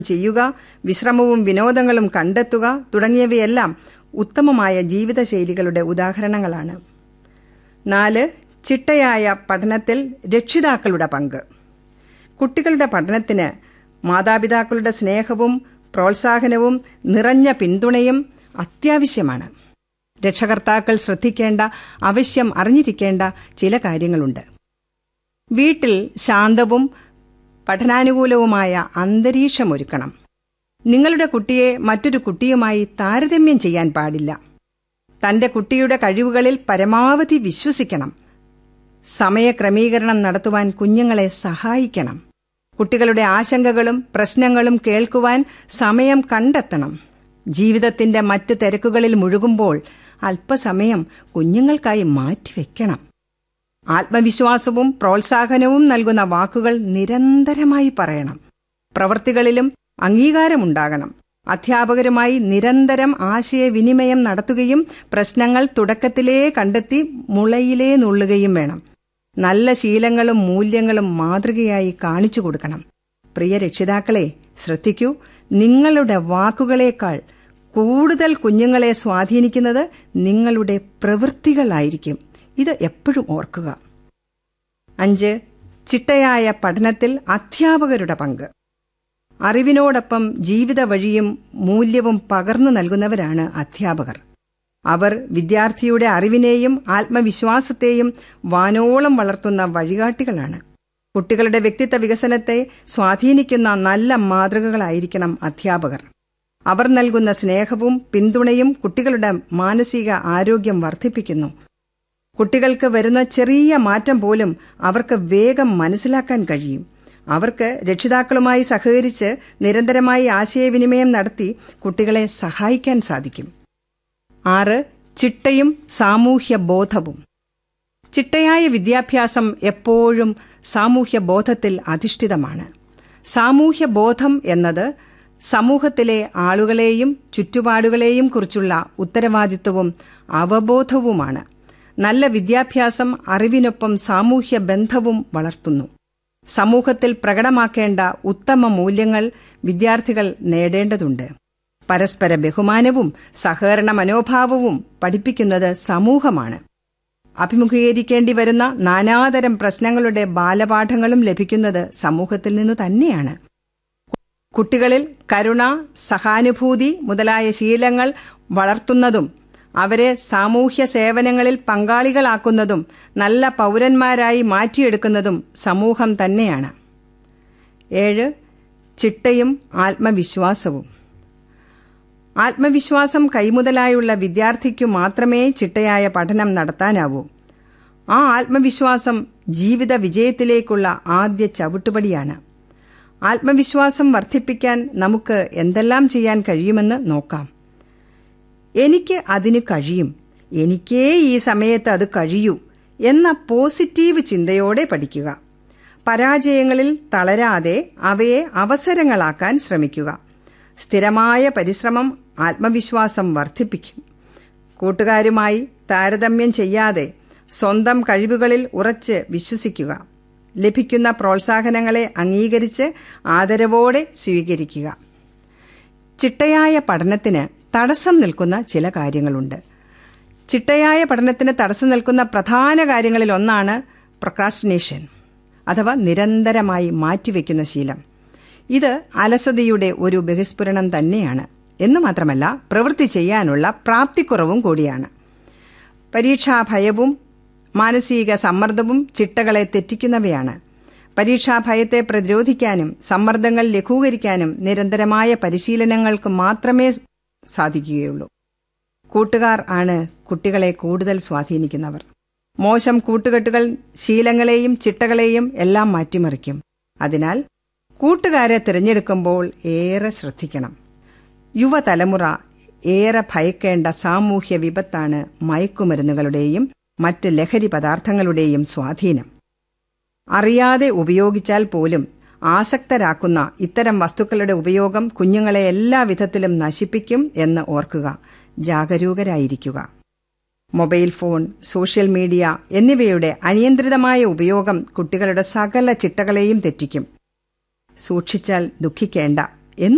ചെയ്യുക വിശ്രമവും വിനോദങ്ങളും കണ്ടെത്തുക തുടങ്ങിയവയെല്ലാം ഉത്തമമായ ജീവിതശൈലികളുടെ ഉദാഹരണങ്ങളാണ് നാല് ചിട്ടയായ പഠനത്തിൽ രക്ഷിതാക്കളുടെ പങ്ക് കുട്ടികളുടെ പഠനത്തിന് മാതാപിതാക്കളുടെ സ്നേഹവും പ്രോത്സാഹനവും നിറഞ്ഞ പിന്തുണയും അത്യാവശ്യമാണ് രക്ഷകർത്താക്കൾ ശ്രദ്ധിക്കേണ്ട അവശ്യം അറിഞ്ഞിരിക്കേണ്ട ചില കാര്യങ്ങളുണ്ട് വീട്ടിൽ ശാന്തവും പഠനാനുകൂലവുമായ അന്തരീക്ഷമൊരുക്കണം നിങ്ങളുടെ കുട്ടിയെ മറ്റൊരു കുട്ടിയുമായി താരതമ്യം ചെയ്യാൻ പാടില്ല തന്റെ കുട്ടിയുടെ കഴിവുകളിൽ പരമാവധി വിശ്വസിക്കണം സമയക്രമീകരണം നടത്തുവാൻ കുഞ്ഞുങ്ങളെ സഹായിക്കണം കുട്ടികളുടെ ആശങ്കകളും പ്രശ്നങ്ങളും കേൾക്കുവാൻ സമയം കണ്ടെത്തണം ജീവിതത്തിന്റെ മറ്റു തിരക്കുകളിൽ മുഴുകുമ്പോൾ അല്പസമയം കുഞ്ഞുങ്ങൾക്കായി മാറ്റിവെക്കണം ആത്മവിശ്വാസവും പ്രോത്സാഹനവും നൽകുന്ന വാക്കുകൾ നിരന്തരമായി പറയണം പ്രവൃത്തികളിലും അംഗീകാരമുണ്ടാകണം അധ്യാപകരുമായി നിരന്തരം ആശയവിനിമയം നടത്തുകയും പ്രശ്നങ്ങൾ തുടക്കത്തിലേ കണ്ടെത്തി മുളയിലേ നുള്ളുകയും വേണം നല്ല ശീലങ്ങളും മൂല്യങ്ങളും മാതൃകയായി കാണിച്ചു കൊടുക്കണം പ്രിയ രക്ഷിതാക്കളെ ശ്രദ്ധിക്കൂ നിങ്ങളുടെ വാക്കുകളേക്കാൾ കൂടുതൽ കുഞ്ഞുങ്ങളെ സ്വാധീനിക്കുന്നത് നിങ്ങളുടെ പ്രവൃത്തികളായിരിക്കും ഇത് എപ്പോഴും ഓർക്കുക അഞ്ച് ചിട്ടയായ പഠനത്തിൽ അധ്യാപകരുടെ പങ്ക് അറിവിനോടൊപ്പം ജീവിത വഴിയും മൂല്യവും പകർന്നു നൽകുന്നവരാണ് അധ്യാപകർ അവർ വിദ്യാർത്ഥിയുടെ അറിവിനെയും ആത്മവിശ്വാസത്തെയും വാനോളം വളർത്തുന്ന വഴികാട്ടികളാണ് കുട്ടികളുടെ വ്യക്തിത്വ വികസനത്തെ സ്വാധീനിക്കുന്ന നല്ല മാതൃകകളായിരിക്കണം അധ്യാപകർ അവർ നൽകുന്ന സ്നേഹവും പിന്തുണയും കുട്ടികളുടെ മാനസിക ആരോഗ്യം വർദ്ധിപ്പിക്കുന്നു കുട്ടികൾക്ക് വരുന്ന ചെറിയ മാറ്റം പോലും അവർക്ക് വേഗം മനസ്സിലാക്കാൻ കഴിയും അവർക്ക് രക്ഷിതാക്കളുമായി സഹകരിച്ച് നിരന്തരമായി ആശയവിനിമയം നടത്തി കുട്ടികളെ സഹായിക്കാൻ സാധിക്കും ആറ് ചിട്ടയും സാമൂഹ്യ ബോധവും ചിട്ടയായ വിദ്യാഭ്യാസം എപ്പോഴും സാമൂഹ്യ ബോധത്തിൽ അധിഷ്ഠിതമാണ് സാമൂഹ്യ ബോധം എന്നത് സമൂഹത്തിലെ ആളുകളെയും ചുറ്റുപാടുകളെയും കുറിച്ചുള്ള ഉത്തരവാദിത്വവും അവബോധവുമാണ് നല്ല വിദ്യാഭ്യാസം അറിവിനൊപ്പം സാമൂഹ്യ ബന്ധവും വളർത്തുന്നു സമൂഹത്തിൽ പ്രകടമാക്കേണ്ട ഉത്തമ മൂല്യങ്ങൾ വിദ്യാർത്ഥികൾ നേടേണ്ടതുണ്ട് പരസ്പര ബഹുമാനവും സഹകരണ മനോഭാവവും പഠിപ്പിക്കുന്നത് സമൂഹമാണ് അഭിമുഖീകരിക്കേണ്ടി വരുന്ന നാനാതരം പ്രശ്നങ്ങളുടെ ബാലപാഠങ്ങളും ലഭിക്കുന്നത് സമൂഹത്തിൽ നിന്നു തന്നെയാണ് കുട്ടികളിൽ കരുണ സഹാനുഭൂതി മുതലായ ശീലങ്ങൾ വളർത്തുന്നതും അവരെ സാമൂഹ്യ സേവനങ്ങളിൽ പങ്കാളികളാക്കുന്നതും നല്ല പൗരന്മാരായി മാറ്റിയെടുക്കുന്നതും സമൂഹം തന്നെയാണ് ഏഴ് ചിട്ടയും ആത്മവിശ്വാസവും ആത്മവിശ്വാസം കൈമുതലായുള്ള വിദ്യാർത്ഥിക്കു മാത്രമേ ചിട്ടയായ പഠനം നടത്താനാവൂ ആ ആത്മവിശ്വാസം ജീവിത വിജയത്തിലേക്കുള്ള ആദ്യ ചവിട്ടുപടിയാണ് ആത്മവിശ്വാസം വർദ്ധിപ്പിക്കാൻ നമുക്ക് എന്തെല്ലാം ചെയ്യാൻ കഴിയുമെന്ന് നോക്കാം എനിക്ക് അതിന് കഴിയും എനിക്കേ ഈ സമയത്ത് അത് കഴിയൂ എന്ന പോസിറ്റീവ് ചിന്തയോടെ പഠിക്കുക പരാജയങ്ങളിൽ തളരാതെ അവയെ അവസരങ്ങളാക്കാൻ ശ്രമിക്കുക സ്ഥിരമായ പരിശ്രമം ആത്മവിശ്വാസം വർദ്ധിപ്പിക്കും കൂട്ടുകാരുമായി താരതമ്യം ചെയ്യാതെ സ്വന്തം കഴിവുകളിൽ ഉറച്ച് വിശ്വസിക്കുക ലഭിക്കുന്ന പ്രോത്സാഹനങ്ങളെ അംഗീകരിച്ച് ആദരവോടെ സ്വീകരിക്കുക ചിട്ടയായ പഠനത്തിന് തടസ്സം നിൽക്കുന്ന ചില കാര്യങ്ങളുണ്ട് ചിട്ടയായ പഠനത്തിന് തടസ്സം നിൽക്കുന്ന പ്രധാന കാര്യങ്ങളിൽ ഒന്നാണ് പ്രൊക്രാസ്റ്റിനേഷൻ അഥവാ നിരന്തരമായി മാറ്റിവെക്കുന്ന ശീലം ഇത് അലസതയുടെ ഒരു ബഹിസ്ഫുരണം തന്നെയാണ് എന്നു മാത്രമല്ല പ്രവൃത്തി ചെയ്യാനുള്ള പ്രാപ്തിക്കുറവും കൂടിയാണ് പരീക്ഷാഭയവും മാനസിക സമ്മർദ്ദവും ചിട്ടകളെ തെറ്റിക്കുന്നവയാണ് പരീക്ഷാഭയത്തെ പ്രതിരോധിക്കാനും സമ്മർദ്ദങ്ങൾ ലഘൂകരിക്കാനും നിരന്തരമായ പരിശീലനങ്ങൾക്ക് മാത്രമേ സാധിക്കുകയുള്ളൂ കൂട്ടുകാർ ആണ് കുട്ടികളെ കൂടുതൽ സ്വാധീനിക്കുന്നവർ മോശം കൂട്ടുകെട്ടുകൾ ശീലങ്ങളെയും ചിട്ടകളെയും എല്ലാം മാറ്റിമറിക്കും അതിനാൽ കൂട്ടുകാരെ തിരഞ്ഞെടുക്കുമ്പോൾ ഏറെ ശ്രദ്ധിക്കണം യുവതലമുറ ഏറെ ഭയക്കേണ്ട സാമൂഹ്യ വിപത്താണ് മയക്കുമരുന്നുകളുടെയും മറ്റ് ലഹരി പദാർത്ഥങ്ങളുടെയും സ്വാധീനം അറിയാതെ ഉപയോഗിച്ചാൽ പോലും ആസക്തരാക്കുന്ന ഇത്തരം വസ്തുക്കളുടെ ഉപയോഗം കുഞ്ഞുങ്ങളെ എല്ലാ വിധത്തിലും നശിപ്പിക്കും എന്ന് ഓർക്കുക ജാഗരൂകരായിരിക്കുക മൊബൈൽ ഫോൺ സോഷ്യൽ മീഡിയ എന്നിവയുടെ അനിയന്ത്രിതമായ ഉപയോഗം കുട്ടികളുടെ സകല ചിട്ടകളെയും തെറ്റിക്കും സൂക്ഷിച്ചാൽ ദുഃഖിക്കേണ്ട